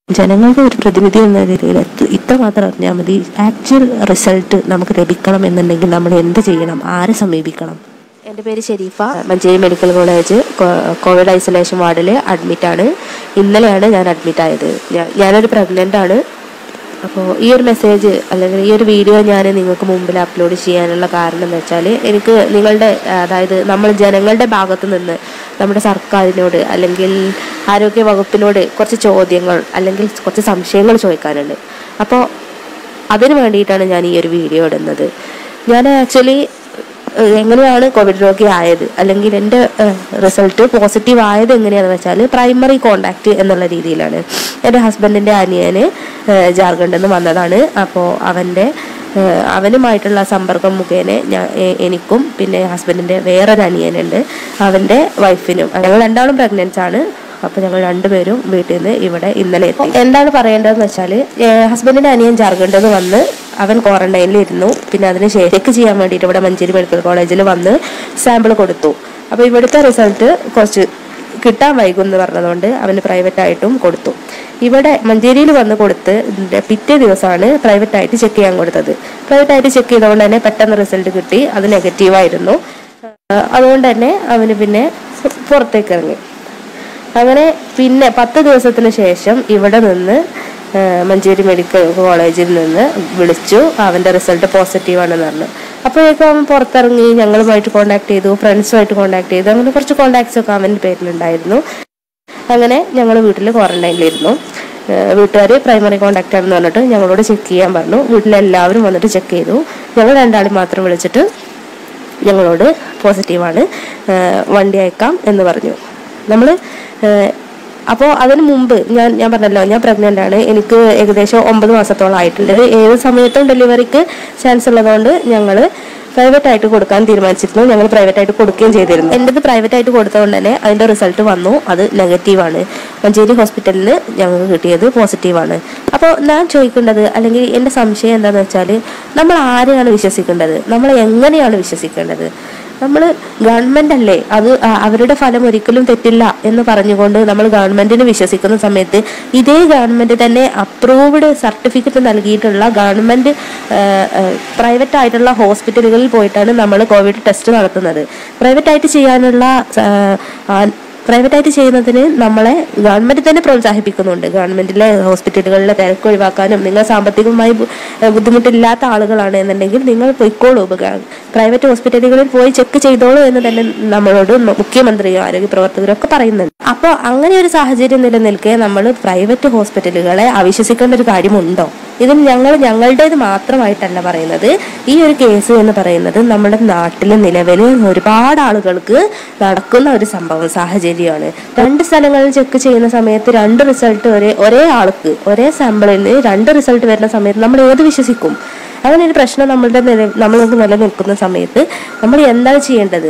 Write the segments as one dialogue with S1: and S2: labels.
S1: ജനങ്ങൾക്ക് ഒരു പ്രതിനിധി എന്ന രീതിയിൽ എത്ര- ഇത്രമാത്രം അറിഞ്ഞാൽ മതി ആക്ച്വൽ റിസൾട്ട് നമുക്ക് ലഭിക്കണം എന്നുണ്ടെങ്കിൽ നമ്മൾ എന്ത് ചെയ്യണം ആരെ സമീപിക്കണം എൻ്റെ പേര് ഷെരീഫ മഞ്ചേരി മെഡിക്കൽ കോളേജ് കോ- കോവിഡ് ഐസൊലേഷൻ വാർഡിൽ അഡ്മിറ്റാണ് ഇന്നലെയാണ് ഞാൻ അഡ്മിറ്റ് ആയത് ഞാൻ- ഞാനൊരു പ്രഗ്നൻ്റ് ആണ് അപ്പോൾ ഈ ഒരു മെസ്സേജ് അല്ലെങ്കിൽ ഈ ഒരു വീഡിയോ ഞാൻ നിങ്ങൾക്ക് മുമ്പിൽ അപ്ലോഡ് ചെയ്യാനുള്ള കാരണം എന്ന് വെച്ചാൽ എനിക്ക് നിങ്ങളുടെ അതായത് നമ്മൾ ജനങ്ങളുടെ ഭാഗത്ത് നിന്ന് നമ്മുടെ സർക്കാരിനോട് അല്ലെങ്കിൽ ആരോഗ്യ വകുപ്പിനോട് കുറച്ച് ചോദ്യങ്ങൾ അല്ലെങ്കിൽ കുറച്ച് സംശയങ്ങൾ ചോദിക്കാനുണ്ട് അപ്പോൾ അതിന് വേണ്ടിയിട്ടാണ് ഞാൻ ഈ ഒരു വീഡിയോ ഇടുന്നത് ഞാൻ ആക്ച്വലി എങ്ങനെയാണ് കോവിഡ് രോഗി ആയത് അല്ലെങ്കിൽ എൻ്റെ റിസൾട്ട് പോസിറ്റീവ് ആയത് എങ്ങനെയാണെന്ന് വെച്ചാൽ പ്രൈമറി കോണ്ടാക്ട് എന്നുള്ള രീതിയിലാണ് എൻ്റെ ഹസ്ബൻഡിൻ്റെ അനിയന് ഏഹ്, ജാർഖണ്ഡിൽ നിന്ന് വന്നതാണ് അപ്പോൾ അവൻ്റെ ഏഹ്, അവനുമായിട്ടുള്ള സമ്പർക്കം മുഖേന ഞാൻ എ- എനിക്കും പിന്നെ ഹസ്ബൻഡിൻ്റെ വേറൊരു അനിയനുണ്ട് അവൻ്റെ വൈഫിനും ഞങ്ങൾ രണ്ടാളും പ്രഗ്നൻസ് ആണ് അപ്പോൾ ഞങ്ങൾ രണ്ടുപേരും വീട്ടിൽ നിന്ന് ഇവിടെ ഇന്നലെ എത്തി എന്താണ് പറയേണ്ടതെന്ന് വെച്ചാൽ ഹസ്ബൻഡിന്റെ അനിയൻ ജാർഖണ്ഡിൽ നിന്ന് വന്ന് അവൻ ക്വാറന്റൈനിൽ ഇരുന്നു പിന്നെ അതിന് ശേഷം ചെക്ക് ചെയ്യാൻ വേണ്ടിയിട്ട് ഇവിടെ മഞ്ചേരി മെഡിക്കൽ കോളേജിൽ വന്ന് സാമ്പിൾ കൊടുത്തു അപ്പോൾ ഇവിടുത്തെ റിസൾട്ട് കുറച്ച് കിട്ടാൻ വൈകും എന്ന് പറഞ്ഞതുകൊണ്ട് അവന് പ്രൈവറ്റ് ആയിട്ടും കൊടുത്തു ഇവിടെ മഞ്ചേരിയിൽ വന്ന് കൊടുത്ത് ഇതിന്റെ പിറ്റേ ദിവസമാണ് പ്രൈവറ്റ് ആയിട്ട് ചെക്ക് ചെയ്യാൻ കൊടുത്തത് പ്രൈവറ്റ് ആയിട്ട് ചെക്ക് ചെയ്തുകൊണ്ട് തന്നെ പെട്ടെന്ന് റിസൾട്ട് കിട്ടി അത് നെഗറ്റീവായിരുന്നു അതുകൊണ്ട് തന്നെ അവന് പിന്നെ പുറത്തേക്ക് ഇറങ്ങി അങ്ങനെ പിന്നെ പത്ത് ദിവസത്തിന് ശേഷം ഇവിടെ നിന്ന് ആ, മഞ്ചേരി മെഡിക്കൽ കോളേജിൽ നിന്ന് വിളിച്ചു അവന്റെ റിസൾട്ട് പോസിറ്റീവ് ആണെന്ന് പറഞ്ഞു അപ്പോഴേക്കും അവൻ പുറത്തിറങ്ങി ഞങ്ങളുമായിട്ട് കോണ്ടാക്ട് ചെയ്തു ഫ്രണ്ട്സുമായിട്ട് കോണ്ടാക്ട് ചെയ്തു അങ്ങനെ കുറച്ച് കോണ്ടാക്ട്സ് ഒക്കെ അവൻ്റെ പേരിലുണ്ടായിരുന്നു അങ്ങനെ ഞങ്ങൾ വീട്ടിൽ ക്വാറന്റൈനിലിരുന്നു വീട്ടുകാർ പ്രൈമറി കോണ്ടാക്ട് ആണെന്ന് പറഞ്ഞിട്ട് ഞങ്ങളോട് ചെക്ക് ചെയ്യാൻ പറഞ്ഞു വീട്ടിലെല്ലാവരും വന്നിട്ട് ചെക്ക് ചെയ്തു ഞങ്ങൾ രണ്ടാളും മാത്രം വിളിച്ചിട്ട് ഞങ്ങളോട് പോസിറ്റീവാണ് വണ്ടി അയക്കാം എന്ന് പറഞ്ഞു നമ്മൾ അപ്പോൾ അതിന് മുമ്പ് ഞാൻ ഞാൻ പറഞ്ഞല്ലോ ഞാൻ പ്രഗ്നൻ്റ് ആണ് എനിക്ക് ഏകദേശം ഒമ്പത് മാസത്തോളം ആയിട്ടുണ്ട് ഏത് സമയത്തും ഡെലിവറിക്ക് ചാൻസ് ഉള്ളതുകൊണ്ട് ഞങ്ങൾ പ്രൈവറ്റ് ആയിട്ട് കൊടുക്കാൻ തീരുമാനിച്ചിരുന്നു ഞങ്ങൾ പ്രൈവറ്റ് ആയിട്ട് കൊടുക്കുകയും ചെയ്തിരുന്നു എൻ്റെത് പ്രൈവറ്റ് ആയിട്ട് കൊടുത്തതുകൊണ്ട് തന്നെ അതിൻ്റെ റിസൾട്ട് വന്നു അത് നെഗറ്റീവാണ് മഞ്ചേരി ഹോസ്പിറ്റലിൽ ഞങ്ങൾക്ക് കിട്ടിയത് പോസിറ്റീവാണ് അപ്പോൾ ഞാൻ ചോദിക്കേണ്ടത് അല്ലെങ്കിൽ എൻ്റെ സംശയം എന്താണെന്ന് വെച്ചാൽ നമ്മൾ ആരെയാണ് വിശ്വസിക്കേണ്ടത് നമ്മൾ എങ്ങനെയാണ് വിശ്വസിക്കേണ്ടത് നമ്മൾ ഗവൺമെന്റ് അല്ലേ അത് ആ- അവരുടെ ഫലം ഒരിക്കലും തെറ്റില്ല എന്ന് പറഞ്ഞുകൊണ്ട് നമ്മൾ ഗവൺമെന്റിന് വിശ്വസിക്കുന്ന സമയത്ത് ഇതേ ഗവൺമെന്റ് തന്നെ അപ്രൂവ്ഡ് സർട്ടിഫിക്കറ്റ് നൽകിയിട്ടുള്ള ഗവൺമെന്റ് പ്രൈവറ്റ് ആയിട്ടുള്ള ഹോസ്പിറ്റലുകളിൽ പോയിട്ടാണ് നമ്മൾ കോവിഡ് ടെസ്റ്റ് നടത്തുന്നത് പ്രൈവറ്റ് ആയിട്ട് ചെയ്യാനുള്ള പ്രൈവറ്റ് ആയിട്ട് ചെയ്യുന്നതിന് നമ്മളെ ഗവൺമെന്റ് തന്നെ പ്രോത്സാഹിപ്പിക്കുന്നുണ്ട് ഗവൺമെന്റിലെ ഹോസ്പിറ്റലുകളിലെ തിരക്ക് ഒഴിവാക്കാനും നിങ്ങൾ സാമ്പത്തികമായി ബു- ഏഹ് ബുദ്ധിമുട്ടില്ലാത്ത ആളുകളാണ് എന്നുണ്ടെങ്കിൽ നിങ്ങൾ പൊയ്ക്കോളൂ പ്രൈവറ്റ് ഹോസ്പിറ്റലുകളിൽ പോയി ചെക്ക് ചെയ്തോളൂ എന്ന് തന്നെ നമ്മളോട് മ- മുഖ്യമന്ത്രിയും ആരോഗ്യ പ്രവർത്തകരും ഒക്കെ പറയുന്നുണ്ട് അപ്പോൾ അങ്ങനെ ഒരു സാഹചര്യം നിലനിൽക്കെ നമ്മൾ പ്രൈവറ്റ് ഹോസ്പിറ്റലുകളെ അവിശ്വസിക്കേണ്ട ഒരു കാര്യമുണ്ടോ ഇതിൽ ഞങ്ങൾ ഞങ്ങളുടേത് മാത്രമായിട്ടല്ല പറയുന്നത് ഈ ഒരു കേസ് എന്ന് പറയുന്നത് നമ്മുടെ നാട്ടിൽ നിലവിൽ ഒരുപാട് ആളുകൾക്ക് നടക്കുന്ന ഒരു സംഭവം സാഹചര്യമാണ് രണ്ട് സ്ഥലങ്ങളിൽ ചെക്ക് ചെയ്യുന്ന സമയത്ത് രണ്ട് റിസൾട്ട് ഒരേ ഒരേ ആൾക്ക് ഒരേ സാമ്പിളിൽ രണ്ട് റിസൾട്ട് വരുന്ന സമയത്ത് നമ്മൾ ഏത് വിശ്വസിക്കും അങ്ങനെ ഒരു പ്രശ്നം നമ്മളുടെ നില നമ്മൾക്ക് നിലനിൽക്കുന്ന സമയത്ത് നമ്മൾ എന്താണ് ചെയ്യേണ്ടത്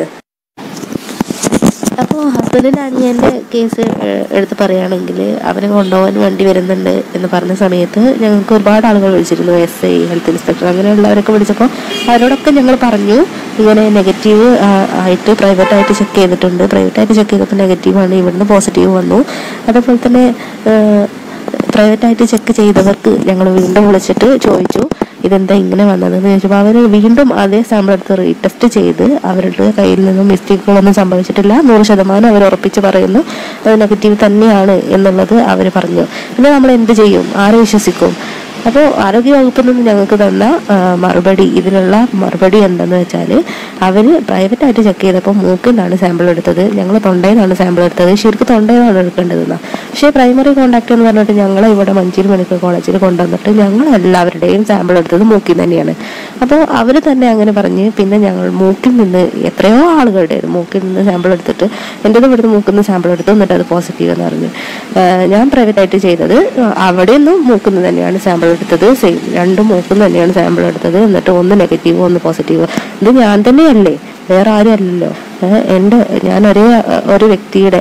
S1: അപ്പോൾ ഹസ്ബൻഡിൻ്റെ അനിയൻ്റെ കേസ് ഏഹ്, എടുത്ത് പറയുകയാണെങ്കിൽ അവനെ കൊണ്ടുപോകാൻ വണ്ടി വരുന്നുണ്ട് എന്ന് പറഞ്ഞ സമയത്ത് ഞങ്ങൾക്ക് ഒരുപാട് ആളുകൾ വിളിച്ചിരുന്നു എസ് ഐ ഹെൽത്ത് ഇൻസ്പെക്ടർ അങ്ങനെയുള്ളവരൊക്കെ വിളിച്ചപ്പോൾ അവരോടൊക്കെ ഞങ്ങൾ പറഞ്ഞു ഇങ്ങനെ നെഗറ്റീവ് ആയിട്ട് പ്രൈവറ്റ് ആയിട്ട് ചെക്ക് ചെയ്തിട്ടുണ്ട് പ്രൈവറ്റ് ആയിട്ട് ചെക്ക് ചെയ്തപ്പോൾ നെഗറ്റീവാണ് ഇവിടുന്ന് പോസിറ്റീവ് വന്നു അതുപോലെ തന്നെ പ്രൈവറ്റ് ആയിട്ട് ചെക്ക് ചെയ്തവർക്ക് ഞങ്ങൾ വീണ്ടും വിളിച്ചിട്ട് ചോദിച്ചു ഇതെന്താ ഇങ്ങനെ വന്നതെന്ന് ചോദിച്ചപ്പോൾ അവർ വീണ്ടും അതേ സാമ്പിൾ എടുത്ത് റീടെസ്റ്റ് ചെയ്ത് അവരുടെ കയ്യിൽ നിന്നും മിസ്റ്റേക്കുകളൊന്നും സംഭവിച്ചിട്ടില്ല നൂറ് ശതമാനം അവർ ഉറപ്പിച്ച് പറയുന്നു അത് നെഗറ്റീവ് തന്നെയാണ് എന്നുള്ളത് അവർ പറഞ്ഞു പിന്നെ നമ്മൾ എന്ത് ചെയ്യും ആരെ വിശ്വസിക്കും അപ്പോൾ ആരോഗ്യ വകുപ്പിൽ നിന്ന് ഞങ്ങൾക്ക് തന്ന ആ, മറുപടി ഇതിനുള്ള മറുപടി എന്തെന്ന് വെച്ചാൽ അവർ പ്രൈവറ്റായിട്ട് ചെക്ക് ചെയ്തപ്പോൾ മൂക്കിൽ നിന്നാണ് സാമ്പിൾ എടുത്തത് ഞങ്ങൾ തൊണ്ടയിൽ നിന്നാണ് സാമ്പിൾ എടുത്തത് ശരിക്കും തൊണ്ടയിൽ നിന്നാണ് എടുക്കേണ്ടതെന്ന് പക്ഷേ പ്രൈമറി കോണ്ടാക്ട് എന്ന് പറഞ്ഞിട്ട് ഞങ്ങളെ ഇവിടെ മഞ്ചേരി മെഡിക്കൽ കോളേജിൽ കൊണ്ടുവന്നിട്ട് ഞങ്ങൾ എല്ലാവരുടെയും സാമ്പിൾ എടുത്തത് മൂക്കിൽ നിന്ന് തന്നെയാണ് അപ്പോൾ അവർ തന്നെ അങ്ങനെ പറഞ്ഞ് പിന്നെ ഞങ്ങൾ മൂക്കിൽ നിന്ന് എത്രയോ ആളുകളുടെ മൂക്കിൽ നിന്ന് സാമ്പിൾ എടുത്തിട്ട് എൻ്റെത് ഇവിടുന്ന് മൂക്കിൽ നിന്ന് സാമ്പിൾ എടുത്തു എന്നിട്ട് അത് പോസിറ്റീവ് എന്ന് പറഞ്ഞു ആ, ഞാൻ പ്രൈവറ്റ് ആയിട്ട് ചെയ്തത് അവിടെ നിന്നും മൂക്കിൽ നിന്ന് തന്നെയാണ് സാമ്പിൾ എടുത്തത് സെയിം രണ്ടും മൂക്കിൽ നിന്ന് തന്നെയാണ് സാമ്പിൾ എടുത്തത് എന്നിട്ട് ഒന്ന് നെഗറ്റീവ് ഒന്ന് പോസിറ്റീവ് ഇത് ഞാൻ തന്നെയല്ലേ വേറെ ആരും അല്ലല്ലോ ഏഹ് എൻ്റെ ഞാൻ ഒരേ ആ, ഒരു വ്യക്തിയുടെ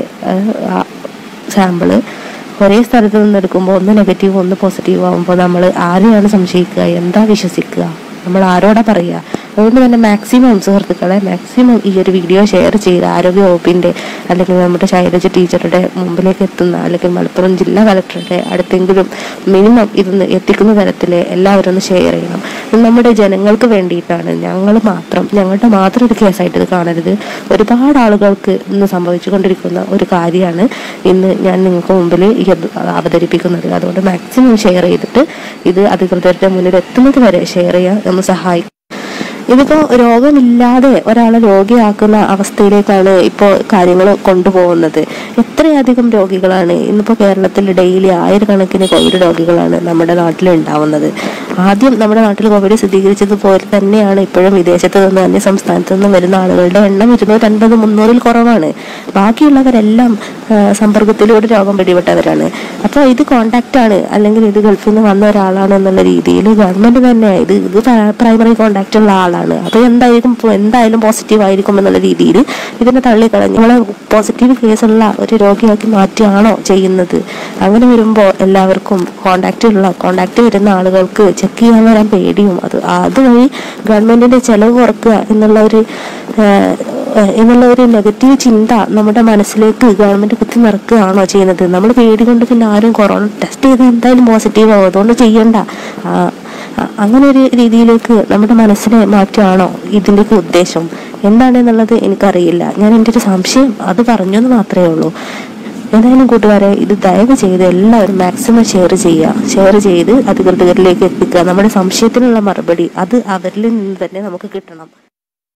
S1: സാമ്പിള് ഒരേ സ്ഥലത്ത് നിന്ന് എടുക്കുമ്പോൾ ഒന്ന് നെഗറ്റീവ് ഒന്ന് പോസിറ്റീവ് ആകുമ്പോൾ നമ്മൾ ആരെയാണ് സംശയിക്കുക എന്താ വിശ്വസിക്കുക നമ്മൾ ആരോടാ പറയുക അതുകൊണ്ട് തന്നെ മാക്സിമം സുഹൃത്തുക്കളെ മാക്സിമം ഈ ഒരു വീഡിയോ ഷെയർ ചെയ്ത് ആരോഗ്യ വകുപ്പിൻ്റെ അല്ലെങ്കിൽ നമ്മുടെ ശൈലജ ടീച്ചറുടെ മുമ്പിലേക്ക് എത്തുന്ന അല്ലെങ്കിൽ മലപ്പുറം ജില്ലാ കളക്ടറുടെ അടുത്തെങ്കിലും മിനിമം ഇതൊന്ന് എത്തിക്കുന്ന തരത്തിൽ എല്ലാവരും ഒന്ന് ഷെയർ ചെയ്യണം ഇത് നമ്മുടെ ജനങ്ങൾക്ക് വേണ്ടിയിട്ടാണ് ഞങ്ങൾ മാത്രം ഞങ്ങളുടെ മാത്രം ഒരു കേസായിട്ട് ഇത് കാണരുത് ഒരുപാട് ആളുകൾക്ക് ഇന്ന് സംഭവിച്ചുകൊണ്ടിരിക്കുന്ന ഒരു കാര്യമാണ് ഇന്ന് ഞാൻ നിങ്ങൾക്ക് മുമ്പിൽ ഈ അത് അവതരിപ്പിക്കുന്നത് അതുകൊണ്ട് മാക്സിമം ഷെയർ ചെയ്തിട്ട് ഇത് അധികൃതരുടെ മുന്നിൽ എത്തുന്നത് വരെ ഷെയർ ചെയ്യാൻ ഒന്ന് സഹായിക്കും ഇതിപ്പോ രോഗമില്ലാതെ ഒരാളെ രോഗിയാക്കുന്ന അവസ്ഥയിലേക്കാണ് ഇപ്പോൾ കാര്യങ്ങൾ കൊണ്ടുപോകുന്നത് എത്രയധികം രോഗികളാണ് ഇന്നിപ്പോൾ കേരളത്തിൽ ഡെയിലി ആയിരക്കണക്കിന് കോവിഡ് രോഗികളാണ് നമ്മുടെ നാട്ടിൽ ഉണ്ടാവുന്നത് ആദ്യം നമ്മുടെ നാട്ടിൽ കോവിഡ് സ്ഥിരീകരിച്ചതുപോലെ തന്നെയാണ് ഇപ്പോഴും വിദേശത്ത് നിന്ന് അന്യ സംസ്ഥാനത്ത് നിന്ന് വരുന്ന ആളുകളുടെ എണ്ണം ഇരുന്നൂറ്റൻപത് മുന്നൂറിൽ കുറവാണ് ബാക്കിയുള്ളവരെല്ലാം ആ, സമ്പർക്കത്തിലൂടെ രോഗം പിടിപെട്ടവരാണ് അപ്പോൾ ഇത് കോണ്ടാക്റ്റ് ആണ് അല്ലെങ്കിൽ ഇത് ഗൾഫിൽ നിന്ന് വന്ന ഒരാളാണ് എന്നുള്ള രീതിയിൽ ഗവൺമെന്റ് തന്നെ ഇത് ഇത് പ്രൈമറി കോണ്ടാക്റ്റ് ഉള്ള ആളാണ് അപ്പോൾ എന്തായിരിക്കും ഇപ്പൊ എന്തായാലും പോസിറ്റീവ് ആയിരിക്കും എന്നുള്ള രീതിയിൽ ഇതിനെ തള്ളിക്കളഞ്ഞു നമ്മളെ പോസിറ്റീവ് കേസുള്ള ഒരു രോഗിയാക്കി മാറ്റുകയാണോ ചെയ്യുന്നത് അങ്ങനെ വരുമ്പോൾ എല്ലാവർക്കും കോണ്ടാക്റ്റ് ഉള്ള കോണ്ടാക്റ്റ് വരുന്ന ആളുകൾക്ക് ചെക്ക് ചെയ്യാൻ വരാൻ പേടിയും അത് അതുവഴി ഗവൺമെന്റിന്റെ ചെലവ് കുറക്കുക എന്നുള്ള ഒരു ഏഹ്, ഏഹ്, എന്നുള്ള ഒരു നെഗറ്റീവ് ചിന്ത നമ്മുടെ മനസ്സിലേക്ക് ഗവൺമെന്റ് കുത്തി നിറക്കുകയാണോ ചെയ്യുന്നത് നമ്മൾ പേടി കൊണ്ട് പിന്നെ ആരും കൊറോണ ടെസ്റ്റ് ചെയ്ത് എന്തായാലും പോസിറ്റീവ് ആവും അതുകൊണ്ട് ചെയ്യണ്ട ആ, അ- അങ്ങനെ ഒരു രീതിയിലേക്ക് നമ്മുടെ മനസ്സിനെ മാറ്റുകയാണോ ഇതിൻ്റെയൊക്കെ ഉദ്ദേശം എന്താണെന്നുള്ളത് എനിക്കറിയില്ല ഞാൻ എൻ്റെ ഒരു സംശയം അത് പറഞ്ഞു എന്ന് മാത്രമേ ഉള്ളൂ ഏതായാലും കൂട്ടുകാരെ ഇത് ദയവ് ചെയ്ത് എല്ലാവരും മാക്സിമം ഷെയർ ചെയ്യുക ഷെയർ ചെയ്ത് അധികൃതരിലേക്ക് എത്തിക്കുക നമ്മുടെ സംശയത്തിനുള്ള മറുപടി അത് അവരിൽ നിന്ന് തന്നെ നമുക്ക് കിട്ടണം